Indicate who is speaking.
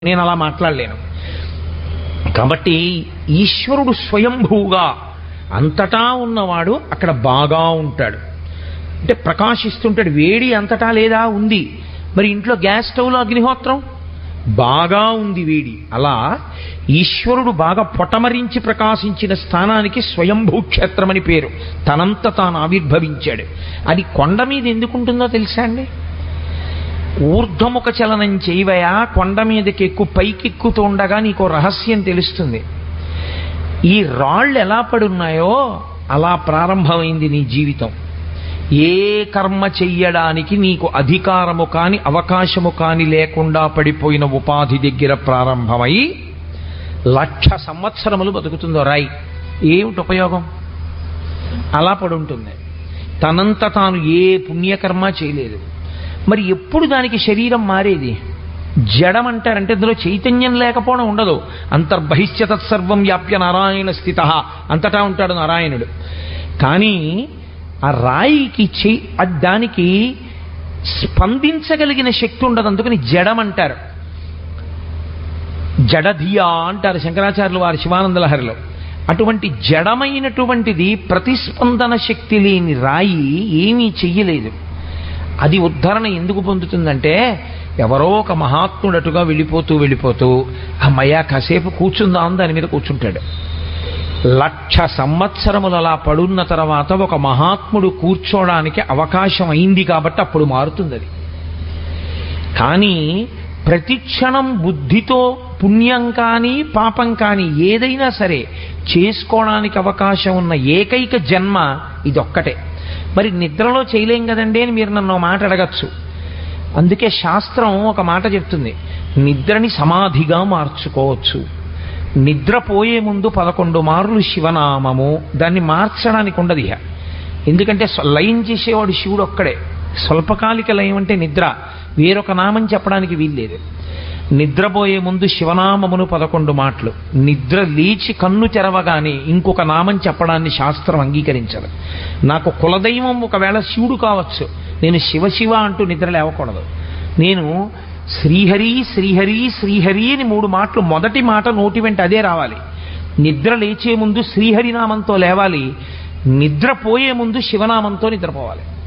Speaker 1: నేను అలా మాట్లాడలేను కాబట్టి ఈశ్వరుడు స్వయంభూగా అంతటా ఉన్నవాడు అక్కడ బాగా ఉంటాడు అంటే ప్రకాశిస్తుంటాడు వేడి అంతటా లేదా ఉంది మరి ఇంట్లో గ్యాస్ స్టవ్లో అగ్నిహోత్రం బాగా ఉంది వేడి అలా ఈశ్వరుడు బాగా పొటమరించి ప్రకాశించిన స్థానానికి స్వయంభూ క్షేత్రం అని పేరు తనంత తాను ఆవిర్భవించాడు అది కొండ మీద ఎందుకుంటుందో తెలుసా అండి ఊర్ధ్వముఖ చలనం చేయవయా కొండ మీదకి ఎక్కువ పైకెక్కుతూ ఉండగా నీకు రహస్యం తెలుస్తుంది ఈ రాళ్ళు ఎలా పడున్నాయో అలా ప్రారంభమైంది నీ జీవితం ఏ కర్మ చెయ్యడానికి నీకు అధికారము కాని అవకాశము కాని లేకుండా పడిపోయిన ఉపాధి దగ్గర ప్రారంభమై లక్ష సంవత్సరములు బతుకుతుందో రాయి ఏమిటి ఉపయోగం అలా పడుంటుంది తనంత తాను ఏ పుణ్యకర్మ చేయలేదు మరి ఎప్పుడు దానికి శరీరం మారేది జడం అంటారంటే ఇందులో చైతన్యం లేకపోవడం ఉండదు అంతర్బహిష్య తత్సర్వం వ్యాప్య నారాయణ స్థిత అంతటా ఉంటాడు నారాయణుడు కానీ ఆ రాయికి చే అది దానికి స్పందించగలిగిన శక్తి ఉండదు అందుకని జడం అంటారు జడధియా అంటారు శంకరాచార్యులు వారి శివానంద లహరిలో అటువంటి జడమైనటువంటిది ప్రతిస్పందన శక్తి లేని రాయి ఏమీ చెయ్యలేదు అది ఉద్ధరణ ఎందుకు పొందుతుందంటే ఎవరో ఒక మహాత్ముడటుగా వెళ్ళిపోతూ వెళ్ళిపోతూ అమ్మయ్య కాసేపు కూర్చుందాం దాని మీద కూర్చుంటాడు లక్ష సంవత్సరములు అలా పడున్న తర్వాత ఒక మహాత్ముడు కూర్చోడానికి అవకాశం అయింది కాబట్టి అప్పుడు మారుతుంది అది కానీ ప్రతిక్షణం బుద్ధితో పుణ్యం కానీ పాపం కానీ ఏదైనా సరే చేసుకోవడానికి అవకాశం ఉన్న ఏకైక జన్మ ఇదొక్కటే మరి నిద్రలో చేయలేం కదండి అని మీరు నన్ను ఒక మాట అడగచ్చు అందుకే శాస్త్రం ఒక మాట చెప్తుంది నిద్రని సమాధిగా మార్చుకోవచ్చు నిద్రపోయే ముందు పదకొండు మార్లు శివనామము దాన్ని మార్చడానికి ఉండదు ఇహ ఎందుకంటే స్వ- లయం చేసేవాడు శివుడు ఒక్కడే స్వల్పకాలిక లయం అంటే నిద్ర వేరొక నామం చెప్పడానికి వీల్లేదు నిద్రపోయే ముందు శివనామమును పదకొండు మాటలు నిద్ర లేచి కన్ను తెరవగానే ఇంకొక నామం చెప్పడాన్ని శాస్త్రం అంగీకరించదు నాకు కులదైవం ఒకవేళ శివుడు కావచ్చు నేను శివ శివ అంటూ నిద్ర లేవకూడదు నేను శ్రీహరి శ్రీహరి శ్రీహరి అని మూడు మాటలు మొదటి మాట నోటి వెంట అదే రావాలి నిద్ర లేచే ముందు శ్రీహరి నామంతో లేవాలి నిద్రపోయే ముందు శివనామంతో నిద్రపోవాలి